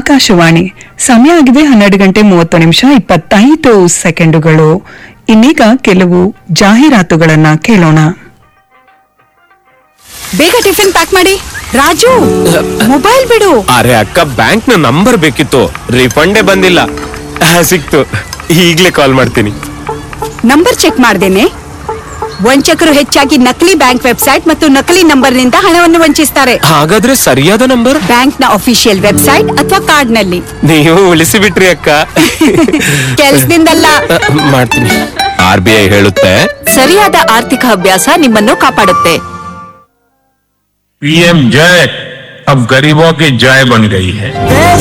ಆಕಾಶವಾಣಿ ಸಮಯ ಆಗಿದೆ ಹನ್ನೆರಡು ಗಂಟೆ ಮೂವತ್ತು ನಿಮಿಷ ಇಪ್ಪತ್ತೈದು ಸೆಕೆಂಡುಗಳು ಇನ್ನೀಗ ಕೆಲವು ಜಾಹೀರಾತುಗಳನ್ನ ಕೇಳೋಣ ಬೇಗ ಟಿಫಿನ್ ಪ್ಯಾಕ್ ಮಾಡಿ ರಾಜು ಮೊಬೈಲ್ ಬಿಡು ಅರೆ ಅಕ್ಕ ಬ್ಯಾಂಕ್ ನ ನಂಬರ್ ಬೇಕಿತ್ತು ರಿಫಂಡೇ ಬಂದಿಲ್ಲ ಆ, ಸಿಕ್ತು ಈಗ್ಲೇ ಕಾಲ್ ಮಾಡ್ತೀನಿ ನಂಬರ್ ಚೆಕ್ ಮಾಡ್ದೇನೆ ವಂಚಕರು ಹೆಚ್ಚಾಗಿ ನಕಲಿ ಬ್ಯಾಂಕ್ ವೆಬ್ಸೈಟ್ ಮತ್ತು ನಕಲಿ ನಂಬರ್ ನಿಂದ ಹಣವನ್ನು ವಂಚಿಸ್ತಾರೆ ಹಾಗಾದ್ರೆ ಸರಿಯಾದ ನಂಬರ್ ಬ್ಯಾಂಕ್ ನ ಅಫಿಷಿಯಲ್ ವೆಬ್ಸೈಟ್ ಅಥವಾ ಕಾರ್ಡ್ ನಲ್ಲಿ ನೀವು ಉಳಿಸಿ ಬಿಟ್ರಿ ಅಕ್ಕ ಕೆಲ್ಸದಿಂದಲ್ಲ ಆ, ಮಾಡ್ತೀನಿ ಆರ್ ಬಿ ಐ ಹೇಳುತ್ತೆ ಸರಿಯಾದ ಆರ್ಥಿಕ ಅಭ್ಯಾಸ ನಿಮ್ಮನ್ನು ಕಾಪಾಡುತ್ತೆ पीएम जय अब गरीबों की जय बन गई है देश